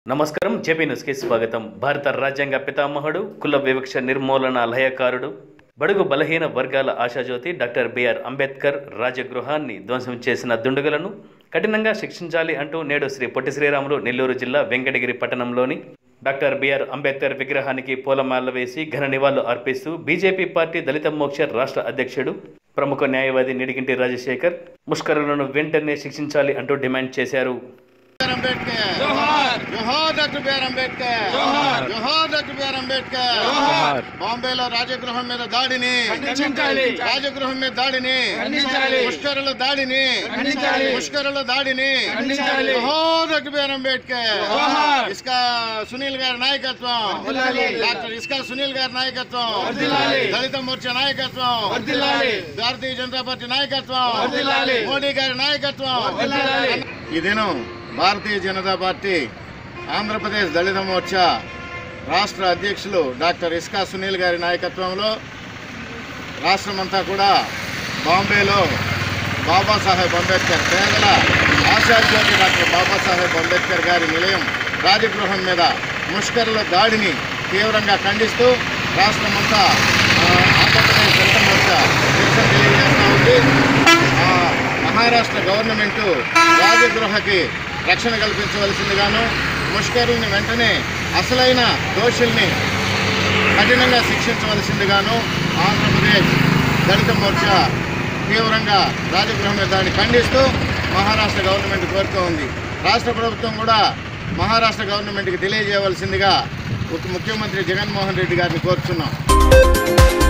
నమస్కారం జేపీ న్యూస్కి స్వాగతం భారత రాజ్యాంగ పితామహుడు కుల వివక్ష నిర్మూలన లయకారుడు బడుగు బలహీన వర్గాల ఆశాజ్యోతి డాక్టర్ బిఆర్ అంబేద్కర్ రాజగృహాన్ని ధ్వంసం చేసిన దుండగులను కఠినంగా శిక్షించాలి అంటూ నేడు శ్రీ పొట్టి శ్రీరాములు నెల్లూరు జిల్లా వెంకటగిరి పట్టణంలోని డాక్టర్ బిఆర్ అంబేద్కర్ విగ్రహానికి పూలమాల వేసి ఘన నివాళులు అర్పిస్తూ బీజేపీ పార్టీ దళిత మోక్ష రాష్ట్ర అధ్యక్షుడు ప్రముఖ న్యాయవాది నిడిగింటి రాజశేఖర్ ముష్కరులను వెంటనే శిక్షించాలి అంటూ డిమాండ్ చేశారు అంబేద్కర్ జోహార్ డాక్టర్ బిఆర్ అంబేద్కర్ జోహార్ డాక్టర్ బిఆర్ అంబేద్కర్ బాంబేలో రాజగృహం మీద దాడిని ఖండించాలి. రాజగృహం మీద దాడిని ఖండించాలి. పుష్కరుల దాడిని ఖండించాలి. పుష్కరుల దాడిని ఖండించాలి. జోహార్ డాక్టర్ బిఆర్ అంబేద్కర్ జోహార్. ఇస్కా సునీల్ గారి నాయకత్వం వర్ధిల్లాలి. డాక్టర్ ఇస్కా సునీల్ గారి నాయకత్వం వర్ధిల్లాలి. దళిత మోర్చా నాయకత్వం వర్ధిల్లాలి. భారతీయ జనతా పార్టీ నాయకత్వం వర్ధిల్లాలి. మోడీ గారి నాయకత్వం వర్ధిల్లాలి. ఈ దినం భారతీయ జనతా పార్టీ ఆంధ్రప్రదేశ్ దళిత మోర్చా రాష్ట్ర అధ్యక్షులు డాక్టర్ ఇస్కా సునీల్ గారి నాయకత్వంలో రాష్ట్రమంతా కూడా బాంబేలో బాబాసాహెబ్ అంబేద్కర్ పేదల ఆశాజ్యోతి డాక్టర్ బాబాసాహెబ్ అంబేద్కర్ గారి నిలయం రాజగృహం మీద ముష్కరుల దాడిని తీవ్రంగా ఖండిస్తూ రాష్ట్రమంతా ఆ, ఆంధ్రప్రదేశ్ దళిత మోర్చా నిరసన తెలియజేస్తూ ఉంది ఆ, మహారాష్ట్ర గవర్నమెంటు రాజగృహకి రక్షణ కల్పించవలసిందిగాను ముష్కరుల్ని వెంటనే అసలైన దోషుల్ని కఠినంగా శిక్షించవలసిందిగాను ఆంధ్రప్రదేశ్ దళిత మోర్చా తీవ్రంగా రాజగృహం మీద దాన్ని ఖండిస్తూ మహారాష్ట్ర గవర్నమెంట్ కోరుతూ ఉంది రాష్ట్ర ప్రభుత్వం కూడా మహారాష్ట్ర గవర్నమెంట్కి తెలియజేయవలసిందిగా ఒక ముఖ్యమంత్రి జగన్మోహన్ రెడ్డి గారిని కోరుతున్నాం